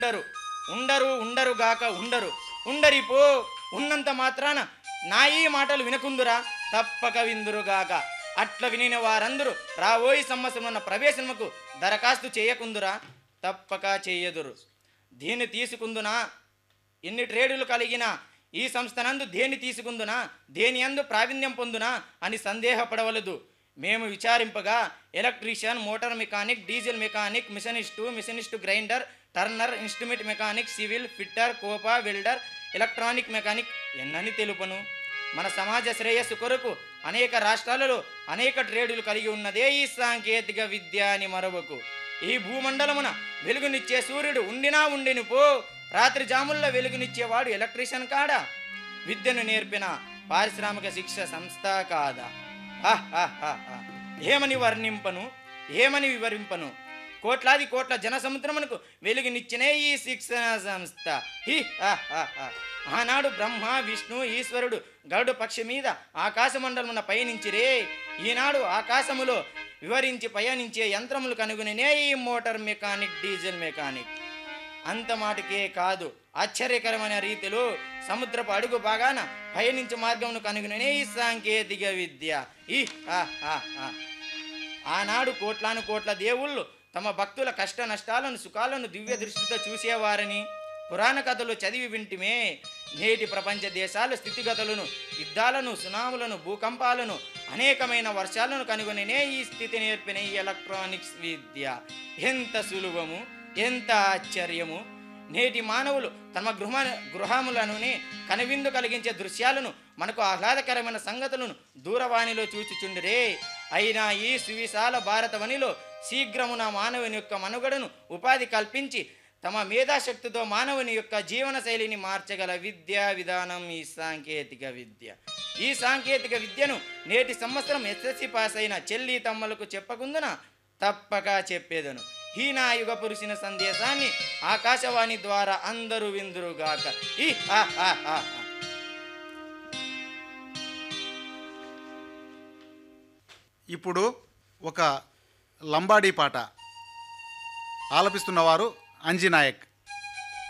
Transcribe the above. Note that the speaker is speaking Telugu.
ఉండరు ఉండరు ఉండరు గాక ఉండరు ఉండరిపో ఉన్నంత మాత్రాన నా ఈ మాటలు వినకుందురా తప్పక విందురుగాక అట్ల వినిన వారందరూ రాబోయి సంవత్సరం ప్రవేశముకు దరఖాస్తు చేయకుందురా తప్పక చెయ్యదురు దీన్ని తీసుకుందునా ఎన్ని ట్రేడులు కలిగిన ఈ సంస్థనందు దేని తీసుకుందునా దేని అందు ప్రావీణ్యం పొందునా అని సందేహపడవలదు మేము విచారింపగా electrician motor mechanic diesel mechanic machinist machinist grinder turner instrument mechanic civil fitter COPA welder electronic mechanic ఎన్నని తెలుపను మన సమాజ శ్రేయస్సు కొరకు అనేక రాష్ట్రాలలో అనేక ట్రేడులు కలిగి ఉన్నదే ఈ సాంకేతిక విద్య అని మరొకకు ఈ భూమండలమున వెలుగునిచ్చే సూర్యుడు ఉండినా ఉండిని పో రాత్రి జాముల్లో వెలుగునిచ్చేవాడు ఎలక్ట్రీషియన్ కాడా విద్యను నేర్పిన పారిశ్రామిక శిక్ష సంస్థ కాదా ఆహ్ ఆహ్ ఆహ్ ఆహ్. ఏమని వర్ణింపను ఏమని వివరింపను కోట్లాది కోట్ల జన సముద్రమునకు వెలుగునిచ్చినే ఈ శిక్షణ సంస్థ హి ఆహ్ ఆహ్ ఆహ్. ఆనాడు బ్రహ్మ విష్ణు ఈశ్వరుడు గరుడు పక్షి మీద ఆకాశమండలమున పయనించిరే ఈనాడు ఆకాశములో వివరించి పయనించే యంత్రములు కనుగొనినే ఈ మోటార్ మెకానిక్ డీజిల్ మెకానిక్ అంత మాటకే కాదు ఆశ్చర్యకరమైన రీతిలో సముద్రపు అడుగు భాగాన పయనించే మార్గమును కనుగొనే ఈ సాంకేతిక విద్య ఈ ఆ, ఆ, ఆ. ఆనాడు కోట్లాను కోట్ల దేవుళ్ళు తమ భక్తుల కష్ట నష్టాలను సుఖాలను దివ్య దృష్టితో చూసేవారని పురాణ కథలు చదివి వింటిమే నేటి ప్రపంచ దేశాల స్థితిగతులను యుద్ధాలను సునాములను భూకంపాలను అనేకమైన వర్షాలను కనుగొనినే ఈ స్థితి నేర్పిన ఈ ఎలక్ట్రానిక్స్ విద్య ఎంత సులభము ఎంత ఆశ్చర్యము నేటి మానవులు తమ గృహ గృహములనుని కనువిందు కలిగించే దృశ్యాలను మనకు ఆహ్లాదకరమైన సంగతులను దూరవాణిలో చూచుచుండిరే అయినా ఈ సువిశాల భారతవనిలో శీఘ్రమున మానవుని యొక్క మనుగడను ఉపాధి కల్పించి తమ మేధాశక్తితో మానవుని యొక్క జీవన శైలిని మార్చగల విద్యా విధానం ఈ సాంకేతిక విద్య ఈ సాంకేతిక విద్యను నేటి సంవత్సరం ఎస్ఎస్సి పాస్ అయిన చెల్లి తమ్మలకు చెప్పకుందున తప్పక చెప్పేదను హీనా యుగ పురుషుని సందేశాన్ని ఆకాశవాణి ద్వారా అందరూ విందురుగాక ఈ ఆ ఆ ఆ ఆ. ఇప్పుడు ఒక లంబాడీ పాట ఆలపిస్తున్నవారు అంజీ నాయక్